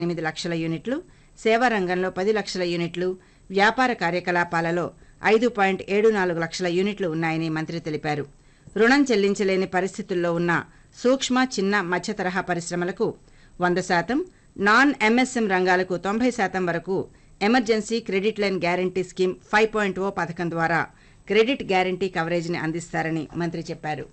ఎనిమిది లక్షల యూనిట్లు సేవా రంగంలో పది లక్షల యూనిట్లు వ్యాపార కార్యకలాపాలలో ఐదు పాయింట్ ఏడు నాలుగు లక్షల యూనిట్లు ఉన్నాయని మంత్రి తెలిపారు రుణం చెల్లించలేని పరిస్థితుల్లో ఉన్న సూక్ష్మ చిన్న మధ్య తరహా పరిశ్రమలకు వంద శాతం నాన్ ఎంఎస్ఎం రంగాలకు తొంభై శాతం వరకు emergency credit line guarantee scheme five point O పథకం ద్వారా క్రెడిట్ గ్యారంటీ కవరేజీని అందిస్తారని మంత్రి చెప్పారు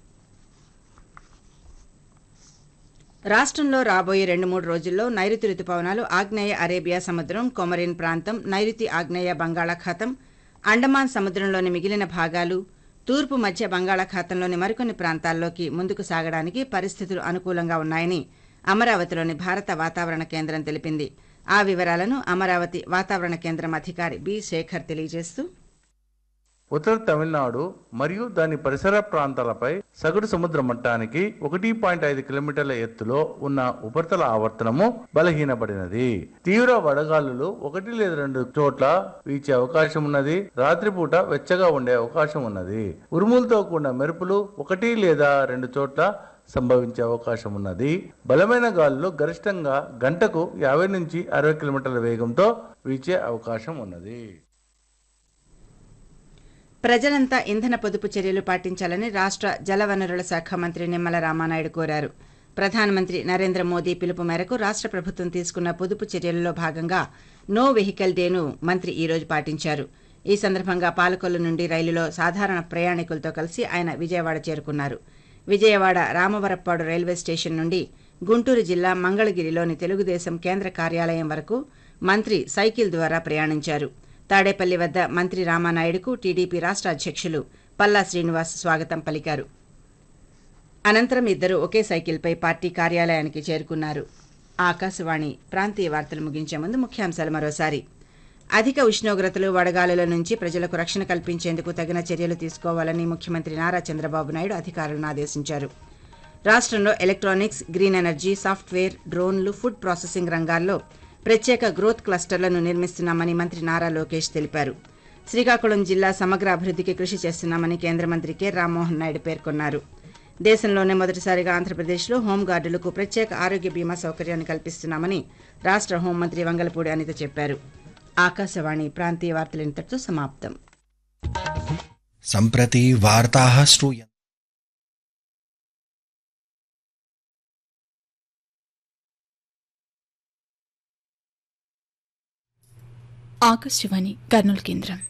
రాష్ట్రంలో రాబోయే రెండు మూడు రోజుల్లో నైరుతి రుతుపవనాలు ఆగ్నేయ అరేబియా సముద్రం కొమరిన్ ప్రాంతం నైరుతి ఆగ్నేయ బంగాళాఖాతం అండమాన్ సముద్రంలోని మిగిలిన భాగాలు తూర్పు మధ్య బంగాళాఖాతంలోని మరికొన్ని ప్రాంతాల్లోకి ముందుకు సాగడానికి పరిస్థితులు అనుకూలంగా ఉన్నాయని అమరావతిలోని భారత వాతావరణ కేంద్రం తెలిపింది ఆ వివరాలను అమరావతి వాతావరణ కేంద్రం అధికారి బి శేఖర్ తెలియజేస్తూ ఉత్తర తమిళనాడు మరియు దాని పరిసర ప్రాంతాలపై సగటు సముద్ర మట్టానికి ఒకటి పాయింట్ ఐదు కిలోమీటర్ల ఎత్తులో ఉన్న ఉపరితల ఆవర్తనము బలహీనపడినది తీవ్ర వడగాలులు ఒకటి లేదా రెండు చోట్ల వీచే అవకాశం ఉన్నది రాత్రిపూట వెచ్చగా ఉండే అవకాశం ఉన్నది ఉరుములతో కూడిన మెరుపులు ఒకటి లేదా రెండు చోట్ల సంభవించే అవకాశం ఉన్నది బలమైన గాలులు గరిష్టంగా గంటకు యాభై నుంచి అరవై కిలోమీటర్ల వేగంతో వీచే అవకాశం ఉన్నది ప్రజలంతా ఇంధన పొదుపు చర్యలు పాటించాలని రాష్ట్ర జలవనరుల శాఖ మంత్రి నిమ్మల రామానాయుడు కోరారు ప్రధానమంత్రి నరేంద్ర మోదీ పిలుపు మేరకు రాష్ట్ర ప్రభుత్వం తీసుకున్న పొదుపు చర్యలలో భాగంగా నో వెహికల్ డేను మంత్రి ఈ రోజు పాటించారు ఈ సందర్భంగా పాలకొల్లు నుండి రైలులో సాధారణ ప్రయాణికులతో కలిసి ఆయన విజయవాడ చేరుకున్నారు విజయవాడ రామవరప్పాడు రైల్వే స్టేషన్ నుండి గుంటూరు జిల్లా మంగళగిరిలోని తెలుగుదేశం కేంద్ర కార్యాలయం వరకు మంత్రి సైకిల్ ద్వారా ప్రయాణించారు తాడేపల్లి వద్ద మంత్రి రామానాయుడుకు టీడీపీ రాష్ట్ర అధ్యక్షులు పల్లా శ్రీనివాస్ స్వాగతం పలికారు అనంతరం ఇద్దరు ఒకే సైకిల్పై పార్టీ కార్యాలయానికి చేరుకున్నారు ఆకాశవాణి ప్రాంతీయ వార్తలు ముగించే ముందు ముఖ్యాంశాలు మరోసారి అధిక ఉష్ణోగ్రతలు వడగాలుల నుంచి ప్రజలకు రక్షణ కల్పించేందుకు తగిన చర్యలు తీసుకోవాలని ముఖ్యమంత్రి నారా చంద్రబాబు నాయుడు అధికారులను ఆదేశించారు రాష్ట్రంలో ఎలక్ట్రానిక్స్ గ్రీన్ ఎనర్జీ సాఫ్ట్వేర్ డ్రోన్లు ఫుడ్ ప్రాసెసింగ్ రంగాల్లో ప్రత్యేక గ్రోత్ క్లస్టర్లను నిర్మిస్తున్నామని మంత్రి నారా లోకేష్ తెలిపారు శ్రీకాకుళం జిల్లా సమగ్ర అభివృద్ధికి కృషి చేస్తున్నామని కేంద్ర మంత్రి కె రామ్మోహన్ నాయుడు పేర్కొన్నారు దేశంలోనే మొదటిసారిగా ఆంధ్రప్రదేశ్లో హోంగార్డులకు ప్రత్యేక ఆరోగ్య బీమా సౌకర్యాన్ని కల్పిస్తున్నామని రాష్ట్ర హోంమంత్రి వంగలపూడి అనిత చెప్పారు ఆకాశవాణి ప్రాంతీయ వార్తలు ఇంతటితో సమాప్తం सम्प्रति वार्ताः श्रूयन्ते ఆకాశవాణి కర్నూలు కేంద్రం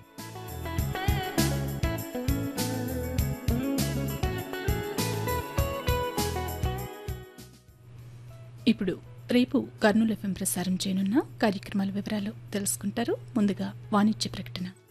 ఇప్పుడు రేపు కర్నూలు ఎఫ్ఎం ప్రసారం చేయనున్న కార్యక్రమాల వివరాలు తెలుసుకుంటారు ముందుగా వాణిజ్య ప్రకటన